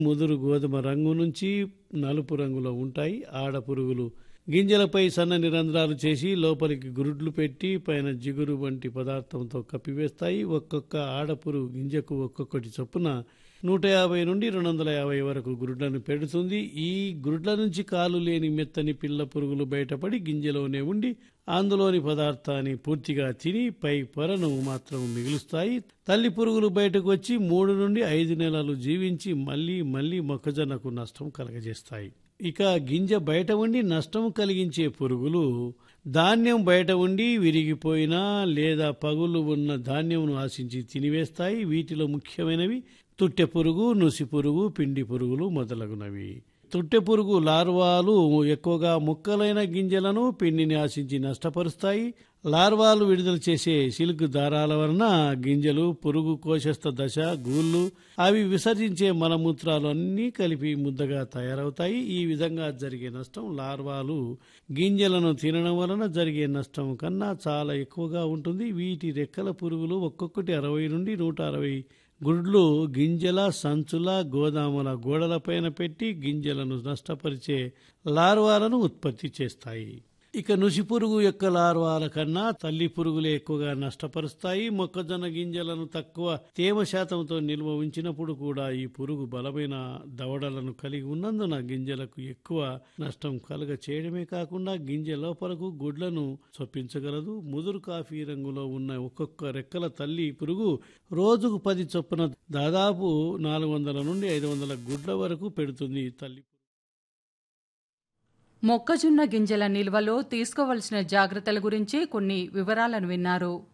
ముదురు గోధుమ రంగు నుంచి నలుపు రంగులో ఉంటాయి ఆడ పురుగులు గింజలపై సన్నని రంధ్రాలు చేసి లోపలికి గురుడ్లు పెట్టి పైన జిగురు వంటి పదార్థంతో కప్పివేస్తాయి ఒక్కొక్క ఆడపురుగు గింజకు ఒక్కొక్కటి చొప్పున నూట యాభై నుండి రెండు వందల యాభై వరకు గురుడ్లను పెడుతుంది ఈ గురుడ్ల నుంచి కాలు లేని మెత్తని పిల్ల పురుగులు బయటపడి గింజలోనే ఉండి అందులోని పదార్థాన్ని పూర్తిగా తిని పై పొరను మాత్రం మిగులుస్తాయి తల్లి పురుగులు బయటకు వచ్చి మూడు నుండి ఐదు నెలలు జీవించి మళ్ళీ మళ్ళీ మొక్కజొన్నకు నష్టం కలగజేస్తాయి ఇక గింజ బయట ఉండి నష్టం కలిగించే పురుగులు ధాన్యం బయట ఉండి విరిగిపోయినా లేదా పగులు ఉన్న ధాన్యంను ఆశించి తినివేస్తాయి వీటిలో ముఖ్యమైనవి తుట్టె పురుగు నుసి పురుగు పిండి పురుగులు మొదలగునవి తుట్టె పురుగు లార్వాలు ఎక్కువగా ముక్కలైన గింజలను పిండిని ఆశించి నష్టపరుస్తాయి లార్వాలు విడుదల చేసే సిల్క్ దారాల వలన గింజలు పురుగు కోశస్థ దశ గూళ్ళు అవి విసర్జించే మలమూత్రాలు అన్నీ కలిపి ముద్దగా తయారవుతాయి ఈ విధంగా జరిగే నష్టం లార్వాలు గింజలను తినడం వలన జరిగే నష్టం కన్నా చాలా ఎక్కువగా ఉంటుంది వీటి రెక్కల పురుగులు ఒక్కొక్కటి అరవై నుండి నూట అరవై గుడ్లు గింజల సంచుల గోదాముల గోడలపైన పెట్టి గింజలను నష్టపరిచే లార్వాలను ఉత్పత్తి చేస్తాయి ఇక నుసి పురుగు యొక్క లార్వాల కన్నా తల్లి పురుగులే ఎక్కువగా నష్టపరుస్తాయి మొక్కజొన్న గింజలను తక్కువ తేమ శాతంతో నిల్వ ఉంచినప్పుడు కూడా ఈ పురుగు బలమైన దవడలను కలిగి ఉన్నందున గింజలకు ఎక్కువ నష్టం కలుగ చేయడమే కాకుండా గింజ లోపలకు గుడ్లను చొప్పించగలదు ముదురు కాఫీ రంగులో ఉన్న ఒక్కొక్క రెక్కల తల్లి పురుగు రోజుకు పది చొప్పున దాదాపు నాలుగు వందల నుండి ఐదు వందల గుడ్ల వరకు పెడుతుంది తల్లి మొక్కజొన్న గింజల నిల్వలో తీసుకోవలసిన జాగ్రత్తల గురించి కొన్ని వివరాలను విన్నారు